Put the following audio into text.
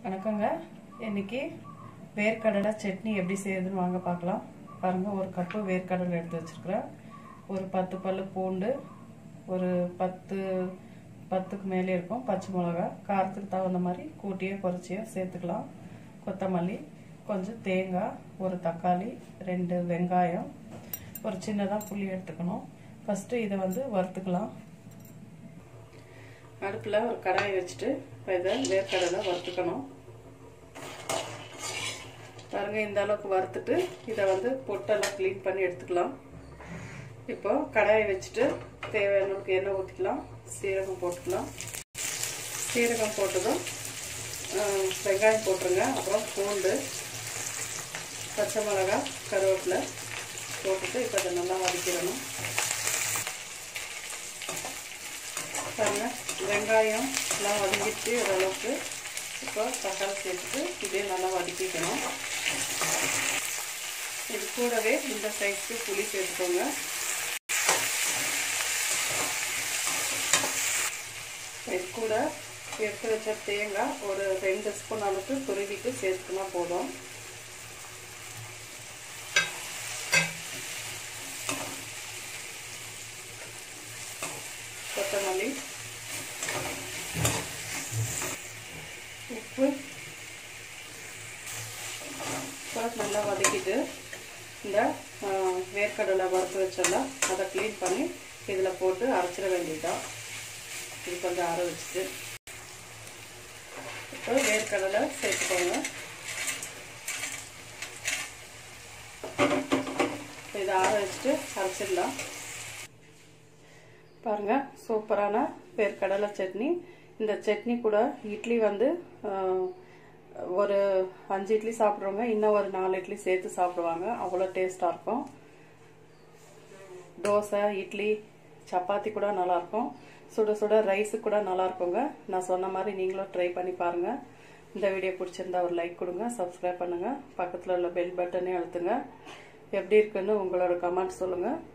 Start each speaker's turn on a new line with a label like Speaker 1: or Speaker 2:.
Speaker 1: வணக்கங்க இன்னைக்கு வேர்க்கடலை சட்னி எப்படி செய்யறதுன்னு வாங்க பார்க்கலாம் பாருங்க ஒரு கப்பு வேர்க்கடலை எடுத்து வச்சிருக்கிறேன் ஒரு பத்து பல்லு பூண்டு ஒரு பத்து பத்துக்கு மேலே இருக்கும் பச்சை மிளகா காரத்துக்கு தகுந்த மாதிரி கூட்டியோ குறைச்சியோ சேர்த்துக்கலாம் கொத்தமல்லி கொஞ்சம் தேங்காய் ஒரு தக்காளி ரெண்டு வெங்காயம் ஒரு சின்னதாக புளி எடுத்துக்கணும் ஃபஸ்ட்டு இதை வந்து வறுத்துக்கலாம் அடுப்பில் ஒரு கடாயை வச்சுட்டு இப்போ இதை வேர்க்கடலை வறுத்துக்கணும் பாருங்க இந்த அளவுக்கு வறுத்துட்டு இதை வந்து பொட்டெல்லாம் க்ளீன் பண்ணி எடுத்துக்கலாம் இப்போ கடாயை வச்சுட்டு தேவையான அளவுக்கு எண்ணெய் ஊற்றிக்கலாம் சீரகம் போட்டுக்கலாம் சீரகம் போட்டதும் வெங்காயம் போட்டுருங்க அப்புறம் பூண்டு பச்சை மிளகா கருவேப்பிலை போட்டுட்டு இப்போ அதை நல்லா வதக்கிடணும் பாருங்க வெங்காயம் எல்லாம் வதங்கிட்டு ஓரளவுக்கு இப்போ தக்காளி சேர்த்துட்டு இதே நல்லா வதக்கிக்கணும் இது கூடவே இந்த சைஸ்க்கு புளி சேர்த்துக்கோங்க இது கூட எடுத்து வச்ச தேங்காய் ஒரு ரெண்டு ஸ்பூன் அளவுக்கு துருவிட்டு சேர்த்துக்கினா போதும் கொத்தமல்லி உப்பு நல்லா வதக்கிட்டு இந்த வேர்க்கடலை வறுத்து வச்செல்லாம் அதை க்ளீன் பண்ணி இதில் போட்டு அரைச்சிட வேண்டியதுதான் இது கொஞ்சம் அரை வச்சுட்டு இப்போ வேர்க்கடலை சேர்த்துக்கோங்க இதை ஆற வச்சுட்டு அரைச்சிடலாம் பாருங்க சூப்பரான வேர்க்கடலை சட்னி இந்த சட்னி கூட இட்லி வந்து ஒரு அஞ்சு இட்லி சாப்பிட்றவங்க இன்னும் ஒரு நாலு இட்லி சேர்த்து சாப்பிடுவாங்க அவ்வளோ டேஸ்டாக இருக்கும் தோசை இட்லி சப்பாத்தி கூட நல்லாயிருக்கும் சுட சுட ரைஸு கூட நல்லா இருக்குங்க நான் சொன்ன மாதிரி நீங்களும் ட்ரை பண்ணி பாருங்கள் இந்த வீடியோ பிடிச்சிருந்தா ஒரு லைக் கொடுங்க சப்ஸ்கிரைப் பண்ணுங்கள் பக்கத்தில் உள்ள பெல் பட்டனே அழுத்துங்க எப்படி இருக்குன்னு உங்களோட கமெண்ட் சொல்லுங்கள்